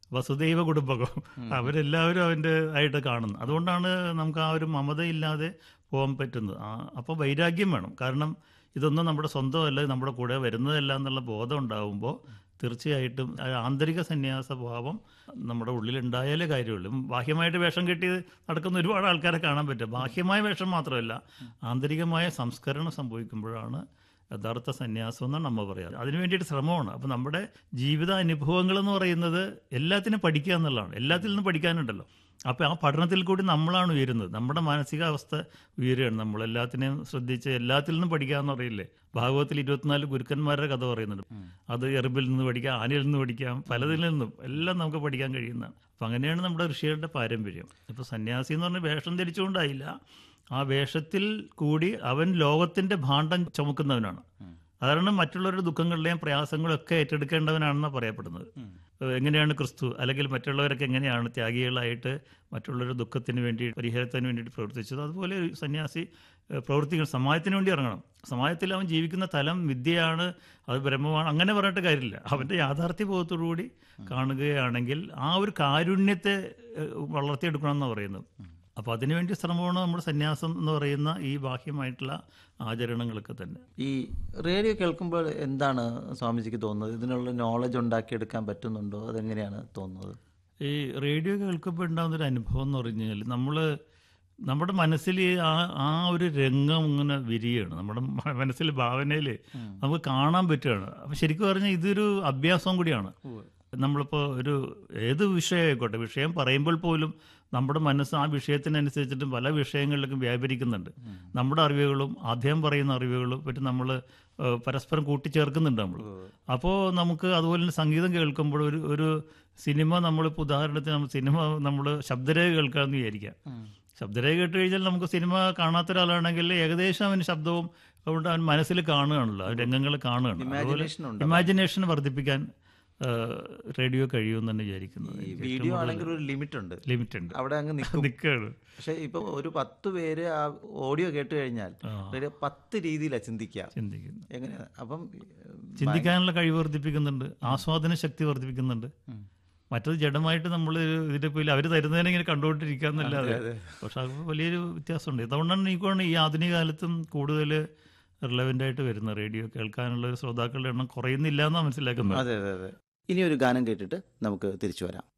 വസുദൈവ കുടുംബകം അവരെല്ലാവരും അവൻ്റെ ആയിട്ട് കാണുന്നു അതുകൊണ്ടാണ് നമുക്ക് ആ ഒരു മമതയില്ലാതെ പോകാൻ പറ്റുന്നത് ആ അപ്പോൾ വൈരാഗ്യം വേണം കാരണം ഇതൊന്നും നമ്മുടെ സ്വന്തമല്ല ഇത് നമ്മുടെ കൂടെ വരുന്നതല്ല എന്നുള്ള ബോധം ഉണ്ടാകുമ്പോൾ തീർച്ചയായിട്ടും ആ ആന്തരിക സന്യാസ ഭാവം നമ്മുടെ ഉള്ളിലുണ്ടായാലേ കാര്യമുള്ളൂ ബാഹ്യമായിട്ട് വേഷം കെട്ടി നടക്കുന്ന ഒരുപാട് ആൾക്കാരെ കാണാൻ പറ്റും ബാഹ്യമായ വേഷം മാത്രമല്ല ആന്തരികമായ സംസ്കരണം സംഭവിക്കുമ്പോഴാണ് യഥാർത്ഥ സന്യാസം എന്നാണ് നമ്മൾ പറയാറ് അതിനു വേണ്ടിയിട്ട് ശ്രമമാണ് അപ്പം നമ്മുടെ ജീവിത അനുഭവങ്ങൾ എന്ന് പറയുന്നത് എല്ലാത്തിനും പഠിക്കുക എന്നുള്ളതാണ് എല്ലാത്തിൽ നിന്നും പഠിക്കാനുണ്ടല്ലോ അപ്പോൾ ആ പഠനത്തിൽ കൂടി നമ്മളാണ് ഉയരുന്നത് നമ്മുടെ മാനസികാവസ്ഥ ഉയരുകയാണ് നമ്മൾ എല്ലാത്തിനെയും ശ്രദ്ധിച്ച് എല്ലാത്തിൽ നിന്നും പഠിക്കാമെന്ന് പറയില്ലേ ഭാഗവത്തിൽ ഇരുപത്തിനാല് ഗുരുക്കന്മാരുടെ കഥ പറയുന്നുണ്ട് അത് എറുമ്പിൽ നിന്ന് പഠിക്കാം ആനയിൽ നിന്ന് പഠിക്കാം പലതിൽ നിന്നും എല്ലാം നമുക്ക് പഠിക്കാൻ കഴിയുന്നതാണ് അപ്പം അങ്ങനെയാണ് നമ്മുടെ ഋഷികളുടെ പാരമ്പര്യം ഇപ്പോൾ സന്യാസി എന്ന് പറഞ്ഞാൽ വേഷം ധരിച്ചുകൊണ്ടായില്ല ആ വേഷത്തിൽ കൂടി അവൻ ലോകത്തിന്റെ ഭാണ്ഡം ചുമക്കുന്നവനാണ് അതാണ് മറ്റുള്ളവരുടെ ദുഃഖങ്ങളുടെയും പ്രയാസങ്ങളും ഒക്കെ ഏറ്റെടുക്കേണ്ടവനാണെന്നാണ് പറയപ്പെടുന്നത് ഏഹ് എങ്ങനെയാണ് ക്രിസ്തു അല്ലെങ്കിൽ മറ്റുള്ളവരൊക്കെ എങ്ങനെയാണ് ത്യാഗികളായിട്ട് മറ്റുള്ളവരുടെ ദുഃഖത്തിന് വേണ്ടി പരിഹാരത്തിന് വേണ്ടിയിട്ട് പ്രവർത്തിച്ചത് അതുപോലെ ഒരു സന്യാസി ഏഹ് പ്രവർത്തിക്കണം സമാജത്തിന് വേണ്ടി ഇറങ്ങണം സമാജത്തിൽ അവൻ ജീവിക്കുന്ന തലം വിദ്യയാണ് അത് ബ്രഹ്മമാണ് അങ്ങനെ പറഞ്ഞിട്ട് കാര്യമില്ല അവൻ്റെ യാഥാർത്ഥ്യ ബോധത്തോടുകൂടി കാണുകയാണെങ്കിൽ ആ ഒരു കാരുണ്യത്തെ ഏഹ് വളർത്തിയെടുക്കണം എന്നാണ് പറയുന്നത് അപ്പോൾ അതിനുവേണ്ടി ശ്രമമാണ് നമ്മുടെ സന്യാസം എന്ന് പറയുന്ന ഈ ബാഹ്യമായിട്ടുള്ള ആചരണങ്ങളൊക്കെ തന്നെ ഈ റേഡിയോ കേൾക്കുമ്പോൾ എന്താണ് സ്വാമിജിക്ക് തോന്നുന്നത് ഇതിനുള്ള നോളജ് ഉണ്ടാക്കിയെടുക്കാൻ പറ്റുന്നുണ്ടോ അതെങ്ങനെയാണ് തോന്നുന്നത് ഈ റേഡിയോ കേൾക്കുമ്പോൾ ഉണ്ടാകുന്ന ഒരു അനുഭവം എന്ന് പറഞ്ഞു കഴിഞ്ഞാൽ നമ്മൾ നമ്മുടെ മനസ്സിൽ ആ ആ ഒരു രംഗം ഇങ്ങനെ വിരിയാണ് നമ്മുടെ മ- മനസ്സിൽ ഭാവനയിൽ നമുക്ക് കാണാൻ പറ്റുകയാണ് അപ്പം ശരിക്കും പറഞ്ഞാൽ ഇതൊരു അഭ്യാസം കൂടിയാണ് നമ്മളിപ്പോൾ ഒരു ഏത് വിഷയമായിക്കോട്ടെ വിഷയം പറയുമ്പോൾ പോലും നമ്മുടെ മനസ്സ് ആ വിഷയത്തിനനുസരിച്ചിട്ട് പല വിഷയങ്ങളിലേക്കും വ്യാപരിക്കുന്നുണ്ട് നമ്മുടെ അറിവുകളും അദ്ദേഹം പറയുന്ന അറിവുകളും പറ്റി നമ്മൾ പരസ്പരം കൂട്ടിച്ചേർക്കുന്നുണ്ട് നമ്മൾ അപ്പോൾ നമുക്ക് അതുപോലെ തന്നെ സംഗീതം കേൾക്കുമ്പോൾ ഒരു ഒരു സിനിമ നമ്മളിപ്പോൾ ഉദാഹരണത്തിന് നമ്മൾ സിനിമ നമ്മൾ ശബ്ദരേഖ കേൾക്കാമെന്ന് വിചാരിക്കാം ശബ്ദരേഖ കേട്ട് കഴിഞ്ഞാൽ നമുക്ക് സിനിമ കാണാത്ത ഒരാളാണെങ്കിൽ ഏകദേശം അവന് ശബ്ദവും അതുകൊണ്ട് അവൻ മനസ്സിൽ കാണുകയാണല്ലോ ആ രംഗങ്ങൾ കാണുകയാണ് അതുപോലെ Imagination ഉണ്ട്. ഇമാജിനേഷൻ വർദ്ധിപ്പിക്കാൻ റേഡിയോ കഴിയുമെന്ന് തന്നെ വിചാരിക്കുന്നത് ഈ വീഡിയോ ആണെങ്കിൽ ഒരു ലിമിറ്റ് ഉണ്ട് ലിമിറ്റ് ഉണ്ട് അവിടെ അങ്ങ് നിൽക്കും നിൽക്കുകയാണ് പക്ഷെ ഇപ്പൊ ഒരു പത്ത് പേര് ആ ഓഡിയോ കേട്ട് കഴിഞ്ഞാൽ റേഡിയോ പത്ത് രീതിയിലാണ് ചിന്തിക്കുക ചിന്തിക്കുന്നത് എങ്ങനെയാ അപ്പം ചിന്തിക്കാനുള്ള കഴിവ് വർദ്ധിപ്പിക്കുന്നുണ്ട് ആസ്വാദന ശക്തി വർദ്ധിപ്പിക്കുന്നുണ്ട് മറ്റത് ജഡമായിട്ട് നമ്മൾ ഇതിന്റെ പേരിൽ അവർ തരുന്നതിനെ ഇങ്ങനെ കണ്ടുകൊണ്ടിരിക്കാന്നല്ലാതെ പക്ഷെ അത് വലിയൊരു വ്യത്യാസമുണ്ട് അതുകൊണ്ടാണ് എനിക്കാണ് ഈ ആധുനിക കാലത്തും കൂടുതൽ റിലവൻ്റ് ആയിട്ട് വരുന്നത് റേഡിയോ കേൾക്കാനുള്ള ഒരു ശ്രോതാക്കളുടെ എണ്ണം കുറയുന്നില്ല എന്നാണ് മനസ്സിലാക്കുന്നത് അതെ അതെ അതെ ഇനി ഒരു ഗാനം കേട്ടിട്ട് നമുക്ക് തിരിച്ചു വരാം